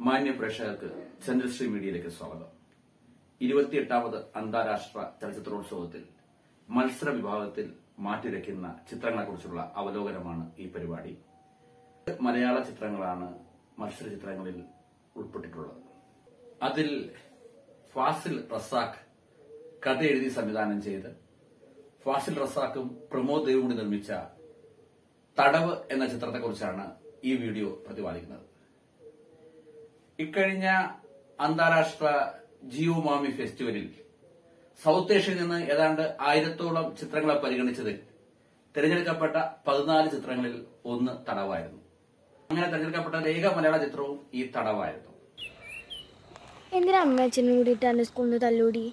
മാന്യ പ്രേക്ഷകർക്ക് ചന്ദ്രശ്രീ മീഡിയയിലേക്ക് സ്വാഗതം ഇരുപത്തിയെട്ടാമത് അന്താരാഷ്ട്ര ചലച്ചിത്രോത്സവത്തിൽ മത്സര വിഭാഗത്തിൽ മാറ്റിരയ്ക്കുന്ന ചിത്രങ്ങളെക്കുറിച്ചുള്ള അവലോകനമാണ് ഈ പരിപാടി മലയാള ചിത്രങ്ങളാണ് മത്സര ചിത്രങ്ങളിൽ ഉൾപ്പെട്ടിട്ടുള്ളത് അതിൽ ഫാസിൽ റസാഖ് കഥ എഴുതി സംവിധാനം ചെയ്ത് ഫാസിൽ റസാഖും പ്രമോദ് ദേവും കൂടി നിർമ്മിച്ച തടവ് എന്ന ചിത്രത്തെക്കുറിച്ചാണ് ഈ വീഡിയോ പ്രതിപാദിക്കുന്നത് ഇക്കഴിഞ്ഞ അന്താരാഷ്ട്ര ജിയോ മാമി ഫെസ്റ്റിവലിൽ സൗത്ത് ഏഷ്യയിൽ നിന്ന് ഏതാണ്ട് ആയിരത്തോളം ചിത്രങ്ങളെ പരിഗണിച്ചതിൽ തിരഞ്ഞെടുക്കപ്പെട്ട പതിനാല് ചിത്രങ്ങളിൽ ഒന്ന് തടവായിരുന്നു അങ്ങനെ തിരഞ്ഞെടുക്കപ്പെട്ട ഏക മലയാള ചിത്രവും ഈ തടവായിരുന്നു എന്തിനാ അമ്മ അച്ഛനും കൂടിയിട്ട് എന്റെ സ്കൂളിൽ നിന്ന് തല്ലൂടി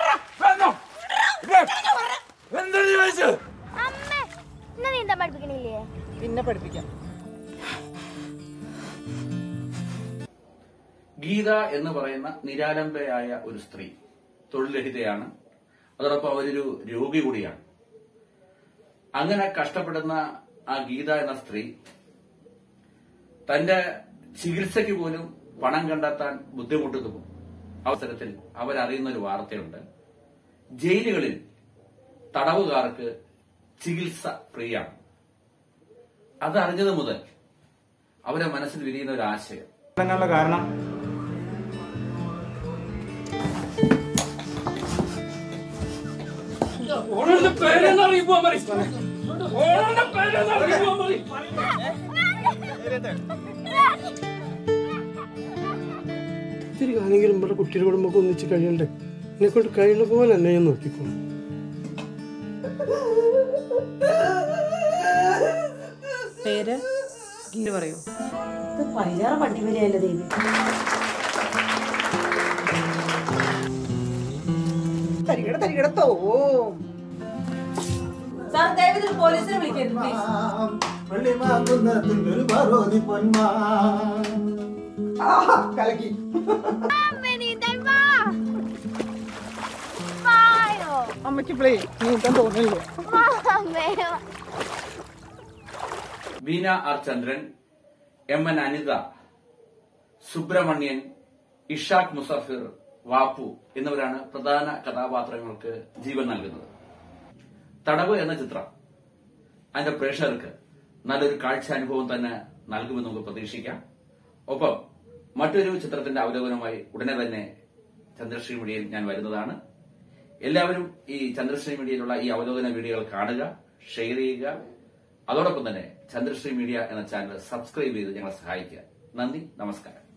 എന്താ ചോദിച്ചു അമ്മ എന്നാ നീന്താൻ പഠിപ്പിക്കണില്ലേ പിന്നെ പഠിപ്പിക്കാം ഗീത എന്ന് പറയുന്ന നിരാലംബയായ ഒരു സ്ത്രീ തൊഴിൽരഹിതയാണ് അതോടൊപ്പം അവരൊരു രോഗി കൂടിയാണ് അങ്ങനെ കഷ്ടപ്പെടുന്ന ആ ഗീത എന്ന സ്ത്രീ തന്റെ ചികിത്സയ്ക്ക് പോലും പണം കണ്ടെത്താൻ ബുദ്ധിമുട്ടുന്നു അവസരത്തിൽ അവരറിയുന്ന ഒരു വാർത്തയുണ്ട് ജയിലുകളിൽ തടവുകാർക്ക് ചികിത്സ ഫ്രീയാണ് അതറിഞ്ഞത് മുതൽ അവരെ മനസ്സിൽ വിരിയുന്ന ഒരു ആശയം തുടങ്ങാനുള്ള കാരണം ഓണന്റെ പേരെന്ന് അറിയിപ്പോ മതി ഓണന്റെ പേരെന്ന് അറിയിപ്പോ മതി ഇത്തിരി കാലെങ്കിലും ഇവിടെ കുട്ടിയുടെ കൂടെ നമുക്ക് ഒന്നിച്ച് കഴിയണ്ടേ എന്നെ കൊണ്ട് കഴിയുന്ന പോലെ എന്നെ ഞാൻ നോക്കിക്കോളും പേര് ഗീത പറയൂ ഇത് പതിനാറ് വണ്ടി വരെയല്ലേ ദേവി തരികട തരികട തോ സാർ ദയവിത് പോലീസിനെ വിളിക്കരുത് please. അമ്മ നീന്താൻ വാ വായോ അമ്മയ്ക്ക് പ്ലേ നീന്താൻ തോന്നില്ല വാ അമ്മേ Veena R Chandran M N Anitha Subrahmanian Ishaq Musafir Vappu എന്നിവരാണ് പ്രധാന കഥാപാത്രങ്ങൾക്ക് ജീവൻ നൽകുന്നത് തടവ് എന്ന ചിത്രം അതിന്റെ പ്രേക്ഷകർക്ക് നല്ലൊരു കാഴ്ചാനുഭവം തന്നെ നൽകുമെന്ന് നമുക്ക് പ്രതീക്ഷിക്കാം ഒപ്പം മറ്റൊരു ചിത്രത്തിന്റെ അവലോകനമായി ഉടനെ തന്നെ ചന്ദ്രശ്രീ മീഡിയയിൽ ഞാൻ വരുന്നതാണ് എല്ലാവരും ഈ ചന്ദ്രശ്രീ മീഡിയയിലുള്ള ഈ അവലോകന വീഡിയോകൾ കാണുക ഷെയർ ചെയ്യുക അതോടൊപ്പം തന്നെ ചന്ദ്രശ്രീ മീഡിയ എന്ന ചാനൽ സബ്സ്ക്രൈബ് ചെയ്ത് ഞങ്ങളെ സഹായിക്കുക നന്ദി നമസ്കാരം